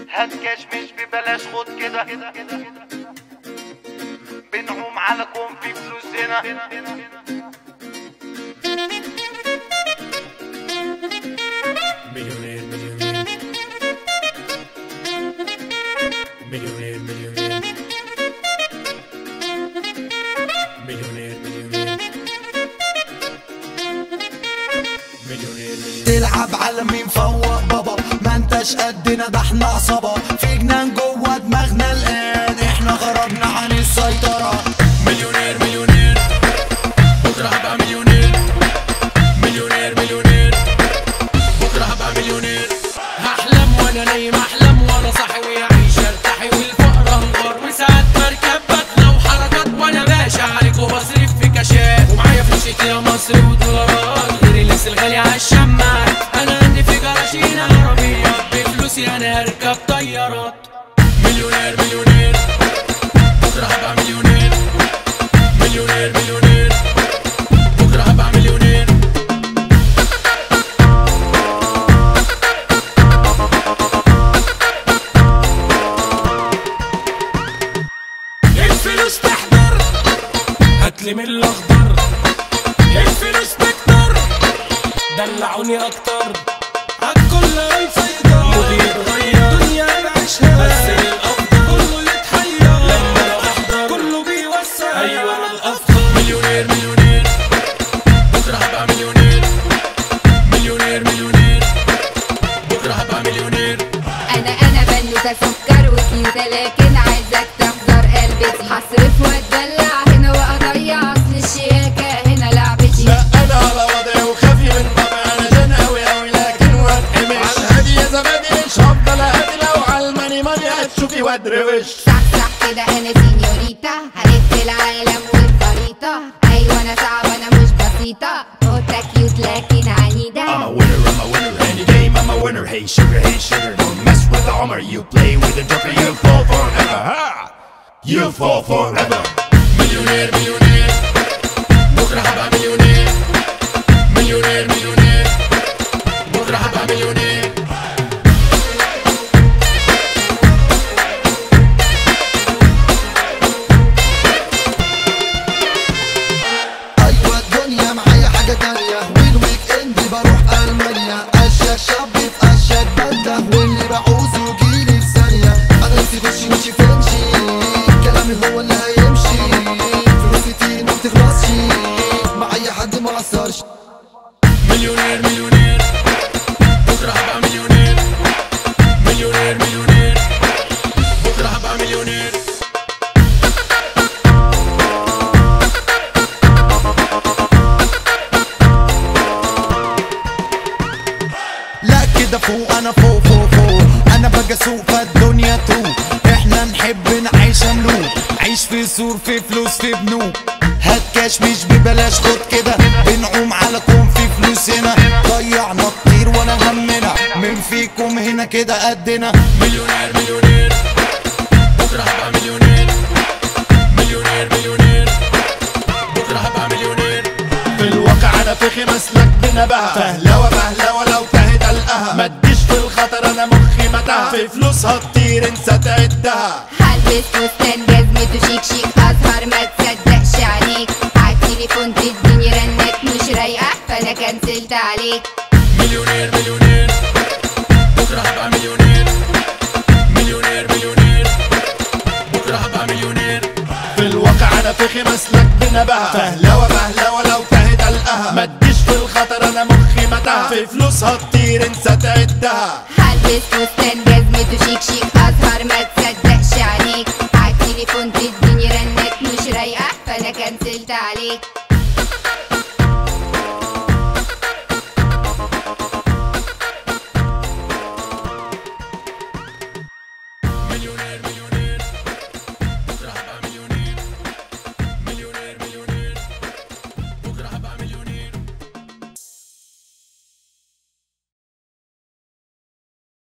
هات كاش مش ببلاش خد كده بنعوم على كون في فلوس هنا مليونير مليونير مليونير مليونير مليونير مليونير مليونير مليونير تلعب على مين فوق بابا ما انتش قدنا ده احنا عصابة في جنان جوه دماغنا الآن احنا خرجنا عن السيطرة مليونير مليونير بكره هبقى مليونير مليونير مليونير بكره هبقى مليونير هحلم وانا نايم احلم وانا صاحي ويعيش ارتاحي والفقر انهار وساعات بركب بطلع وحركات وانا باشا عليك وبصرف في كاشات ومعايا فلوس يا مصر ودولارات غير اللبس الغالي عالشماعات انا عندي في جراشين عربيات بفلوسي انا اركب طيارات مليونير مليونير بكره هبقى مليونير مليونير مليونير بكره هبقى مليونير الفلوس تحضر هاتلي من الاخضر الفلوس تكتر دلعوني اكتر عالكل هيسيطر مودي يتغير دنيا بعيشها بس للافضل كله يتحير لما انا بحضر كله بيوسع ايوه انا الافضل مليونير مليونير بكره هبقى مليونير مليونير مليونير بكره هبقى مليونير انا انا بنوتة سكر وكيوتة لكن عايزك تحضر قلبتي هصرف واتدلع هنا واضيع اصل الشياكة هنا لعبتي لا انا على وضعي وخافي من طبعي انا جن اوي اوي لكن واتحمش على الهادي يا زبادي مش هفضل اهدي لو على الماني ماني هتشوفي وادروش صح صح كده انا سينيوريتا هلف العالم والخريطة ايوه انا صعبة انا مش بسيطة قطة كيوت لكن I'm a عنيدة winner, I'm a winner, any game I'm a winner. Hey sugar, hey sugar, don't mess with the Homer. You play with the joker, you fall forever. Ha! You fall forever. مليونير مليونير بكره هبقى مليونير مليونير مليونير بكره هبقى مليونير ايوه الدنيا معايا حاجة تانية والويك اند بروح المانيا اشيك شاب في اشيك بدلة واللي بعوزه جيلي في ثانية انا نفسي خشي مشي فنشي كلامي هو اللي هيمشي فلوسي كتير ما بتخلصش معايا حد ما قصرش مليونير مليونير بكره هبقى مليونير مليونير مليونير بكره هبقى مليونير لا كده فوق انا فوق فوق فوق انا بقى سوق فالدنيا تروق احنا نحب نعيش ملوك عيش في سور في فلوس في بنوك هات كاش مش ببلاش خد كده بنعوم على كون في فلوس هنا ضيعنا كتير ولا همنا من فيكم هنا كده قدنا مليونير مليونير بكره هبقى مليونير مليونير مليونير بكره هبقى مليونير في الواقع انا فخي مسلك بنبهة فهلوة بهلوة لو تهت القها ما تجيش في الخطر انا مخي متاهة في فلوسها كتير انسى تعدها هلبس فستان جزمته شيك شيك اظهر ما تصدقش عليك عالتليفون تديني رنات مش رايقة فانا كنسلت عليك مليونير مليونير بكره هبقى مليونير مليونير مليونير بكره هبقى مليونير في الواقع انا فخي مسلك بنبهة فهلوة بهلوة لو تهت القها ما تجيش في الخطر انا مخي متاهة في فلوسها كتير انسى تعدها هلبس فستان جزمته شيك شيك اظهر ما تصدقش عليك عالتليفون تديني رنات مش رايقة فانا كنسلت عليك مليونير مليونير